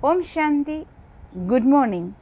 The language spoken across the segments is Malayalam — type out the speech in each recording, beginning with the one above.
ഓം ശാന്തി ഗുഡ് മോർണിംഗ്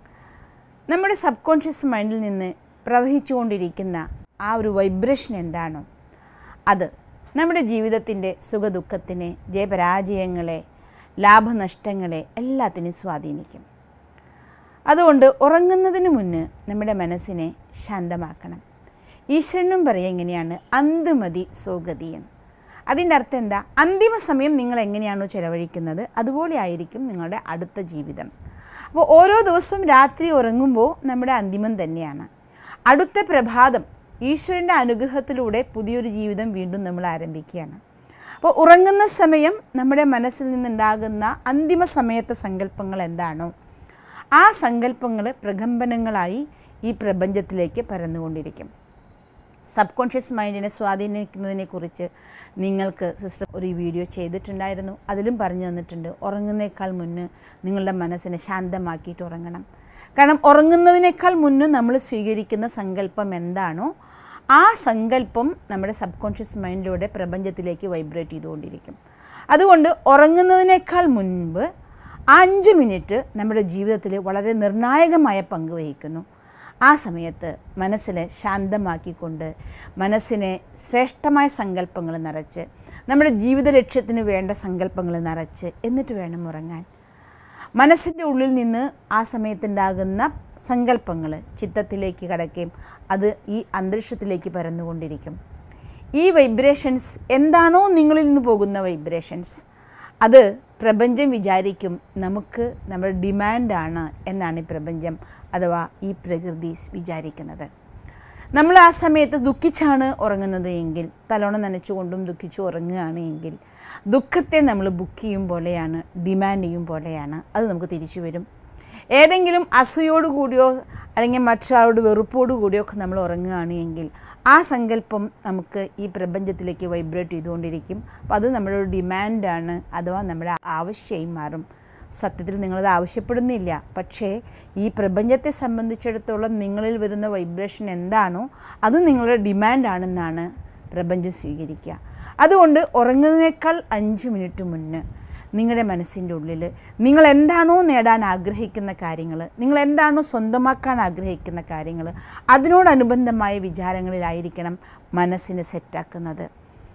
നമ്മുടെ സബ് കോൺഷ്യസ് മൈൻഡിൽ നിന്ന് പ്രവഹിച്ചുകൊണ്ടിരിക്കുന്ന ആ ഒരു വൈബ്രേഷൻ എന്താണോ അത് നമ്മുടെ ജീവിതത്തിൻ്റെ സുഖദുഃഖത്തിനെ ജയപരാജയങ്ങളെ ലാഭനഷ്ടങ്ങളെ എല്ലാത്തിനെയും സ്വാധീനിക്കും അതുകൊണ്ട് ഉറങ്ങുന്നതിന് മുന്ന് നമ്മുടെ മനസ്സിനെ ശാന്തമാക്കണം ഈശ്വരനും പറയുക എങ്ങനെയാണ് അന്തിമതി സോഗതി എന്ന് അതിൻ്റെ അർത്ഥം എന്താ അന്തിമ സമയം നിങ്ങൾ എങ്ങനെയാണോ ചിലവഴിക്കുന്നത് അതുപോലെ ആയിരിക്കും നിങ്ങളുടെ അടുത്ത ജീവിതം അപ്പോൾ ഓരോ ദിവസവും രാത്രി ഉറങ്ങുമ്പോൾ നമ്മുടെ അന്തിമം തന്നെയാണ് അടുത്ത പ്രഭാതം ഈശ്വരൻ്റെ അനുഗ്രഹത്തിലൂടെ പുതിയൊരു ജീവിതം വീണ്ടും നമ്മൾ ആരംഭിക്കുകയാണ് അപ്പോൾ ഉറങ്ങുന്ന സമയം നമ്മുടെ മനസ്സിൽ നിന്നുണ്ടാകുന്ന അന്തിമ സമയത്തെ സങ്കല്പങ്ങൾ എന്താണോ ആ സങ്കല്പങ്ങൾ പ്രകമ്പനങ്ങളായി ഈ പ്രപഞ്ചത്തിലേക്ക് പരന്നുകൊണ്ടിരിക്കും സബ് കോൺഷ്യസ് മൈൻഡിനെ സ്വാധീനിക്കുന്നതിനെക്കുറിച്ച് നിങ്ങൾക്ക് സിസ്റ്റർ ഒരു വീഡിയോ ചെയ്തിട്ടുണ്ടായിരുന്നു അതിലും പറഞ്ഞു തന്നിട്ടുണ്ട് ഉറങ്ങുന്നേക്കാൾ മുന്ന് നിങ്ങളുടെ മനസ്സിനെ ശാന്തമാക്കിയിട്ട് ഉറങ്ങണം കാരണം ഉറങ്ങുന്നതിനേക്കാൾ മുന്ന് നമ്മൾ സ്വീകരിക്കുന്ന സങ്കല്പം എന്താണോ ആ സങ്കല്പം നമ്മുടെ സബ് കോൺഷ്യസ് മൈൻഡിലൂടെ പ്രപഞ്ചത്തിലേക്ക് വൈബ്രേറ്റ് ചെയ്തുകൊണ്ടിരിക്കും അതുകൊണ്ട് ഉറങ്ങുന്നതിനേക്കാൾ മുൻപ് ആ അഞ്ച് മിനിറ്റ് നമ്മുടെ ജീവിതത്തിൽ വളരെ നിർണായകമായ പങ്ക് വഹിക്കുന്നു ആ സമയത്ത് മനസ്സിനെ ശാന്തമാക്കിക്കൊണ്ട് മനസ്സിനെ ശ്രേഷ്ഠമായ സങ്കല്പങ്ങൾ നിറച്ച് നമ്മുടെ ജീവിത ലക്ഷ്യത്തിന് വേണ്ട സങ്കല്പങ്ങൾ നിറച്ച് എന്നിട്ട് വേണം ഉറങ്ങാൻ മനസ്സിൻ്റെ ഉള്ളിൽ നിന്ന് ആ സമയത്തുണ്ടാകുന്ന സങ്കല്പങ്ങൾ ചിത്തത്തിലേക്ക് കടക്കുകയും അത് ഈ അന്തരീക്ഷത്തിലേക്ക് പരന്നുകൊണ്ടിരിക്കും ഈ വൈബ്രേഷൻസ് എന്താണോ നിങ്ങളിൽ നിന്ന് പോകുന്ന വൈബ്രേഷൻസ് അത് പ്രപഞ്ചം വിചാരിക്കും നമുക്ക് നമ്മുടെ ഡിമാൻഡാണ് എന്നാണ് ഈ പ്രപഞ്ചം അഥവാ ഈ പ്രകൃതി വിചാരിക്കുന്നത് നമ്മൾ ആ സമയത്ത് ദുഃഖിച്ചാണ് ഉറങ്ങുന്നത് എങ്കിൽ തലോണം നനച്ചുകൊണ്ടും ദുഃഖിച്ചു ഉറങ്ങുകയാണ് എങ്കിൽ ദുഃഖത്തെ നമ്മൾ ബുക്ക് ചെയ്യും പോലെയാണ് ഡിമാൻഡ് ചെയ്യും പോലെയാണ് അത് നമുക്ക് തിരിച്ചു വരും ഏതെങ്കിലും അസൂയോട് കൂടിയോ അല്ലെങ്കിൽ മറ്റൊരാളോട് വെറുപ്പോട് കൂടിയോ ഒക്കെ നമ്മൾ ഉറങ്ങുകയാണ് എങ്കിൽ ആ സങ്കല്പം നമുക്ക് ഈ പ്രപഞ്ചത്തിലേക്ക് വൈബ്രേറ്റ് ചെയ്തുകൊണ്ടിരിക്കും അപ്പോൾ അത് നമ്മുടെ ഒരു ഡിമാൻഡാണ് അഥവാ നമ്മുടെ ആവശ്യമായി മാറും സത്യത്തിൽ നിങ്ങളത് ആവശ്യപ്പെടുന്നില്ല പക്ഷേ ഈ പ്രപഞ്ചത്തെ സംബന്ധിച്ചിടത്തോളം നിങ്ങളിൽ വരുന്ന വൈബ്രേഷൻ എന്താണോ അത് നിങ്ങളുടെ ഡിമാൻഡാണെന്നാണ് പ്രപഞ്ചം സ്വീകരിക്കുക അതുകൊണ്ട് ഉറങ്ങുന്നതിനേക്കാൾ അഞ്ച് മിനിറ്റ് മുന്നേ നിങ്ങളുടെ മനസ്സിൻ്റെ ഉള്ളിൽ നിങ്ങൾ എന്താണോ നേടാൻ ആഗ്രഹിക്കുന്ന കാര്യങ്ങൾ നിങ്ങൾ എന്താണോ സ്വന്തമാക്കാൻ ആഗ്രഹിക്കുന്ന കാര്യങ്ങൾ അതിനോടനുബന്ധമായ വിചാരങ്ങളിലായിരിക്കണം മനസ്സിനെ സെറ്റാക്കുന്നത്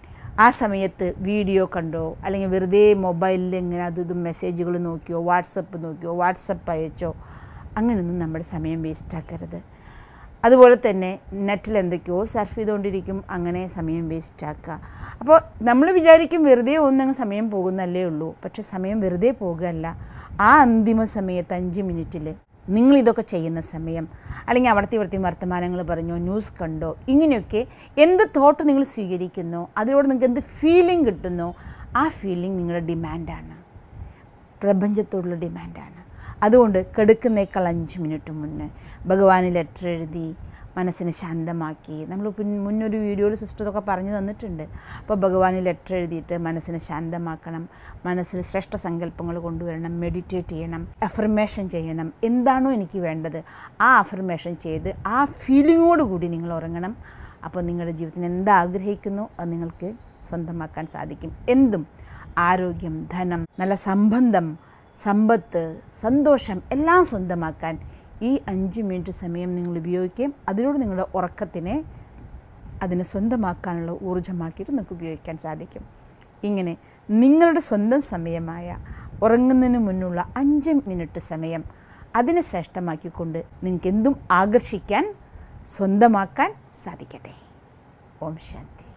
ആ സമയത്ത് വീഡിയോ കണ്ടോ അല്ലെങ്കിൽ വെറുതെ മൊബൈലിൽ ഇങ്ങനെ അതും ഇതും മെസ്സേജുകൾ നോക്കിയോ വാട്സപ്പ് നോക്കിയോ വാട്സപ്പ് അയച്ചോ അങ്ങനെയൊന്നും നമ്മുടെ സമയം വേസ്റ്റാക്കരുത് അതുപോലെ തന്നെ നെറ്റിൽ എന്തൊക്കെയോ സർഫ് ചെയ്തുകൊണ്ടിരിക്കും അങ്ങനെ സമയം വേസ്റ്റാക്കുക അപ്പോൾ നമ്മൾ വിചാരിക്കും വെറുതെ ഒന്നങ്ങ് സമയം പോകുന്നല്ലേ ഉള്ളൂ പക്ഷെ സമയം വെറുതെ പോകുകയല്ല ആ അന്തിമ സമയത്ത് അഞ്ച് മിനിറ്റിൽ നിങ്ങൾ ഇതൊക്കെ ചെയ്യുന്ന സമയം അല്ലെങ്കിൽ അവിടുത്തെ ഇവിടുത്തെ വർത്തമാനങ്ങൾ പറഞ്ഞോ ന്യൂസ് കണ്ടോ ഇങ്ങനെയൊക്കെ എന്ത് തോട്ട് നിങ്ങൾ സ്വീകരിക്കുന്നോ അതിലൂടെ നിങ്ങൾക്ക് എന്ത് ഫീലിംഗ് കിട്ടുന്നോ ആ ഫീലിംഗ് നിങ്ങളുടെ ഡിമാൻഡാണ് പ്രപഞ്ചത്തോടുള്ള ഡിമാൻഡാണ് അതുകൊണ്ട് കെടുക്കുന്നേക്കാൾ അഞ്ച് മിനിറ്റ് മുന്നേ ഭഗവാന് ലെറ്റർ എഴുതി മനസ്സിനെ ശാന്തമാക്കി നമ്മൾ മുന്നൊരു വീഡിയോയിൽ സിസ്റ്ററൊക്കെ പറഞ്ഞു തന്നിട്ടുണ്ട് അപ്പോൾ ഭഗവാന് ലെറ്റർ എഴുതിയിട്ട് മനസ്സിനെ ശാന്തമാക്കണം മനസ്സിൽ ശ്രേഷ്ഠ സങ്കല്പങ്ങൾ കൊണ്ടുവരണം മെഡിറ്റേറ്റ് ചെയ്യണം അഫർമേഷൻ ചെയ്യണം എന്താണോ എനിക്ക് വേണ്ടത് ആ അഫർമേഷൻ ചെയ്ത് ആ ഫീലിങ്ങോട് കൂടി നിങ്ങൾ ഉറങ്ങണം അപ്പോൾ നിങ്ങളുടെ ജീവിതത്തിന് എന്താഗ്രഹിക്കുന്നു അത് നിങ്ങൾക്ക് സ്വന്തമാക്കാൻ സാധിക്കും എന്തും ആരോഗ്യം ധനം നല്ല സംബന്ധം സമ്പത്ത് സന്തോഷം എല്ലാം സ്വന്തമാക്കാൻ ഈ അഞ്ച് മിനിറ്റ് സമയം നിങ്ങൾ ഉപയോഗിക്കുകയും അതിലൂടെ നിങ്ങളുടെ ഉറക്കത്തിനെ അതിനെ സ്വന്തമാക്കാനുള്ള ഊർജ്ജമാക്കിയിട്ട് നിങ്ങൾക്ക് ഉപയോഗിക്കാൻ സാധിക്കും ഇങ്ങനെ നിങ്ങളുടെ സ്വന്തം സമയമായ ഉറങ്ങുന്നതിന് മുന്നുള്ള അഞ്ച് മിനിറ്റ് സമയം അതിനെ ശ്രേഷ്ഠമാക്കിക്കൊണ്ട് നിങ്ങൾക്ക് എന്തും ആകർഷിക്കാൻ സ്വന്തമാക്കാൻ സാധിക്കട്ടെ ഓം ശാന്തി